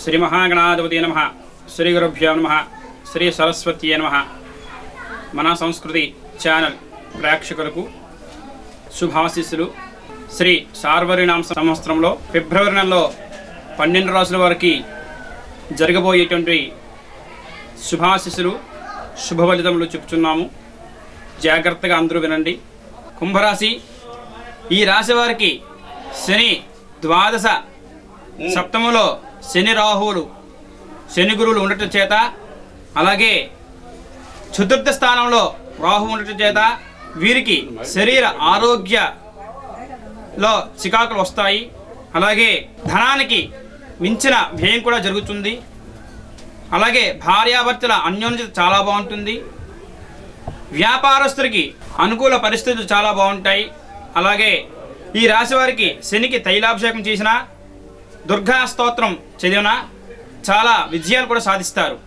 శ్రీ మహాగణాధిపతి నమ శ్రీ గురుభ్యో నమ శ్రీ సరస్వతి నమ మన సంస్కృతి ఛానల్ ప్రేక్షకులకు శుభాశీస్సులు శ్రీ సార్వరినామ సంవత్సరంలో ఫిబ్రవరి నెలలో పన్నెండు రోజుల వరకు జరగబోయేటువంటి శుభాశీస్సులు శుభ ఫలితములు చెప్తున్నాము జాగ్రత్తగా అందరూ వినండి కుంభరాశి ఈ రాశి వారికి శని ద్వాదశ సప్తములో శని రాహువులు శని గురువులు ఉండటం చేత అలాగే చతుర్థ స్థానంలో రాహు ఉండటం చేత వీరికి శరీర ఆరోగ్యలో చికాకులు వస్తాయి అలాగే ధనానికి మించిన వ్యయం కూడా జరుగుతుంది అలాగే భార్యాభర్తల అన్యోన్యత చాలా బాగుంటుంది వ్యాపారస్తులకి అనుకూల పరిస్థితులు చాలా బాగుంటాయి అలాగే ఈ రాశి వారికి శనికి తైలాభిషేకం చేసిన దుర్గా స్తోత్రం చదివినా చాలా విజయాలు కూడా సాధిస్తారు